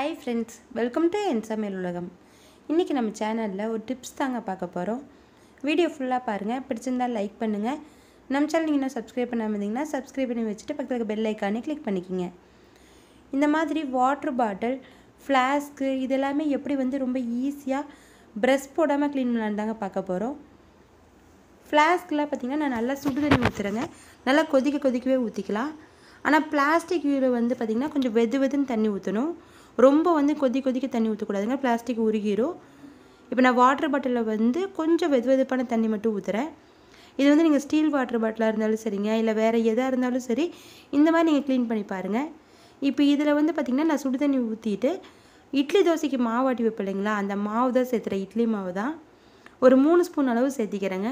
hi friends welcome to என் சமையல் உலகம் இன்றைக்கி நம்ம சேனலில் ஒரு டிப்ஸ் தாங்க பார்க்க போகிறோம் வீடியோ ஃபுல்லாக பாருங்கள் பிடிச்சிருந்தா லைக் பண்ணுங்கள் நம்ம சேனல் நீங்கள் இன்னும் சப்ஸ்கிரைப் பண்ணாமல் இருந்தீங்கன்னா சப்ஸ்கிரைப் பண்ணி வச்சுட்டு பக்கத்தில் பெல் ஐக்கானே கிளிக் பண்ணிக்கோங்க இந்த மாதிரி வாட்டர் பாட்டில் ஃப்ளாஸ்க்கு இதெல்லாமே எப்படி வந்து ரொம்ப ஈஸியாக ப்ரெஷ் போடாமல் க்ளீன் பண்ணலான்னு தாங்க பார்க்க போகிறோம் ஃப்ளாஸ்க்கெலாம் பார்த்திங்கன்னா நான் நல்லா சுடு தண்ணி ஊற்றுறேங்க நல்லா கொதிக்க கொதிக்கவே ஊற்றிக்கலாம் ஆனால் பிளாஸ்டிக் இதில் வந்து பார்த்திங்கன்னா கொஞ்சம் வெது வெதுன்னு தண்ணி ஊற்றணும் ரொம்ப வந்து கொதி கொதிக்க தண்ணி ஊற்றக்கூடாதுங்க பிளாஸ்டிக் உருகிரும் இப்போ நான் வாட்டர் பாட்டிலில் வந்து கொஞ்சம் வெது வெதுப்பான தண்ணி மட்டும் ஊற்றுறேன் இது வந்து நீங்கள் ஸ்டீல் வாட்டர் பாட்டிலாக இருந்தாலும் சரிங்க இல்லை வேறு எதாக இருந்தாலும் சரி இந்த மாதிரி நீங்கள் க்ளீன் பண்ணி பாருங்கள் இப்போ இதில் வந்து பார்த்திங்கன்னா நான் சுடு தண்ணி ஊற்றிட்டு இட்லி தோசைக்கு மாவு ஆட்டி வைப்பேன் இல்லைங்களா அந்த மாவு தான் சேர்த்துறேன் இட்லி மாவு தான் ஒரு மூணு ஸ்பூன் அளவு சேர்த்திக்கிறேங்க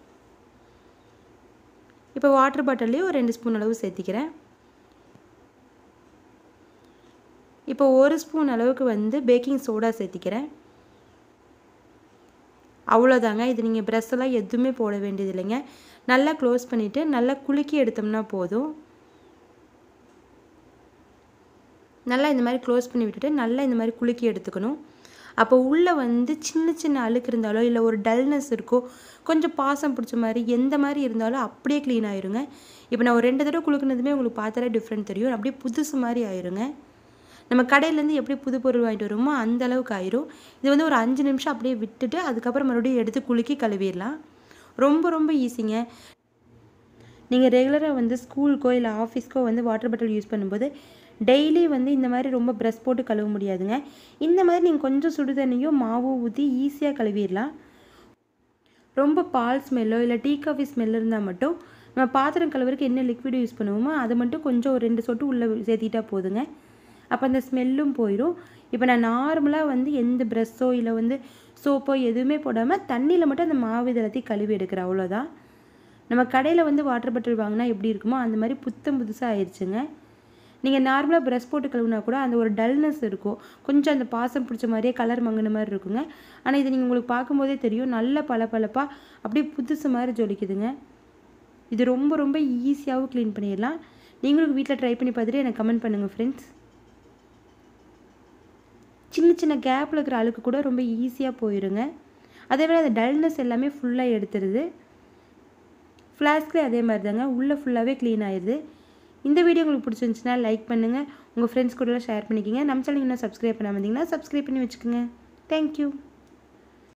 இப்போ வாட்டர் பாட்டில்லையும் ஒரு ரெண்டு ஸ்பூன் அளவு சேர்த்திக்கிறேன் இப்போ ஒரு ஸ்பூன் அளவுக்கு வந்து பேக்கிங் சோடா சேர்த்திக்கிறேன் அவ்வளோதாங்க இது நீங்கள் ப்ரெஷ்ஷெல்லாம் எதுவுமே போட வேண்டியது இல்லைங்க நல்லா க்ளோஸ் பண்ணிவிட்டு நல்லா குலுக்கி எடுத்தோம்னா போதும் நல்லா இந்த மாதிரி க்ளோஸ் பண்ணி விட்டுட்டு நல்லா இந்த மாதிரி குலுக்கி எடுத்துக்கணும் அப்போ உள்ளே வந்து சின்ன சின்ன அழுக்கு இருந்தாலோ இல்லை ஒரு டல்னஸ் இருக்கோ கொஞ்சம் பாசம் பிடிச்ச மாதிரி எந்த மாதிரி இருந்தாலும் அப்படியே க்ளீன் ஆயிருங்க இப்போ நான் ஒரு ரெண்டு தடவை குலுக்குனதுமே உங்களுக்கு பார்த்தாலே டிஃப்ரெண்ட் தெரியும் அப்படியே புதுசு மாதிரி ஆயிருங்க நம்ம கடையிலேருந்து எப்படி புது பொருள் வாங்கிட்டு வருமோ அந்த அளவுக்கு ஆயிரும் இது வந்து ஒரு அஞ்சு நிமிஷம் அப்படியே விட்டுட்டு அதுக்கப்புறம் மறுபடியும் எடுத்து குலுக்கி கழுவிடலாம் ரொம்ப ரொம்ப ஈஸிங்க நீங்கள் ரெகுலராக வந்து ஸ்கூலுக்கோ இல்லை ஆஃபீஸ்க்கோ வந்து வாட்டர் பாட்டில் யூஸ் பண்ணும்போது டெய்லி வந்து இந்த மாதிரி ரொம்ப ப்ரெஷ் போட்டு கழுவ முடியாதுங்க இந்த மாதிரி நீங்கள் கொஞ்சம் சுடு தண்ணியோ மாவோ ஊற்றி ஈஸியாக கழுவிடலாம் ரொம்ப பால் ஸ்மெல்லோ இல்லை டீ காஃபி ஸ்மெல் இருந்தால் மட்டும் நம்ம பாத்திரம் கழுவுறதுக்கு என்ன லிக்விட் யூஸ் பண்ணுவோமோ அதை மட்டும் கொஞ்சம் ஒரு ரெண்டு சொட்டு உள்ளே சேர்த்திட்டா போதுங்க அப்போ அந்த ஸ்மெல்லும் போயிடும் இப்போ நான் நார்மலாக வந்து எந்த ப்ரெஷ்ஷோ இல்லை வந்து சோப்போ எதுவுமே போடாமல் தண்ணியில் மட்டும் அந்த மாவு இதெல்லாத்தையும் கழுவி எடுக்கிறேன் அவ்வளோதான் நம்ம கடையில் வந்து வாட்டர் பாட்டில் வாங்கினா எப்படி இருக்குமோ அந்த மாதிரி புத்தம் புதுசாக ஆயிடுச்சுங்க நீங்கள் நார்மலாக ப்ரெஷ் போட்டு கழுவுனா கூட அந்த ஒரு டல்னஸ் இருக்கும் கொஞ்சம் அந்த பாசம் பிடிச்ச மாதிரியே கலர் மங்கின மாதிரி இருக்குங்க ஆனால் இது நீங்கள் உங்களுக்கு பார்க்கும்போதே தெரியும் நல்ல பளபளப்பாக அப்படியே புதுசு மாதிரி ஜொலிக்குதுங்க இது ரொம்ப ரொம்ப ஈஸியாகவும் க்ளீன் பண்ணிடலாம் நீங்களும் வீட்டில் ட்ரை பண்ணி பார்த்துட்டு எனக்கு கமெண்ட் பண்ணுங்கள் ஃப்ரெண்ட்ஸ் சின்ன சின்ன கேப்பில் இருக்கிற அழுக்கு கூட ரொம்ப ஈஸியாக போயிருங்க அதே மாதிரி அந்த டல்னஸ் எல்லாமே ஃபுல்லாக எடுத்துருது ஃப்ளாஸ்க்லேயே அதே மாதிரி தாங்க உள்ளே ஃபுல்லாகவே க்ளீன் ஆயிடுது இந்த வீடியோ உங்களுக்கு பிடிச்சிருந்துச்சுன்னா லைக் பண்ணுங்கள் உங்கள் ஃப்ரெண்ட்ஸ் கூடலாம் ஷேர் பண்ணிக்கிங்க நம்ம சேனல் இன்னும் சப்ஸ்கிரைப் பண்ணாமல் இருந்தீங்கன்னா சப்ஸ்கிரைப் பண்ணி வச்சுக்கோங்க தேங்க்யூ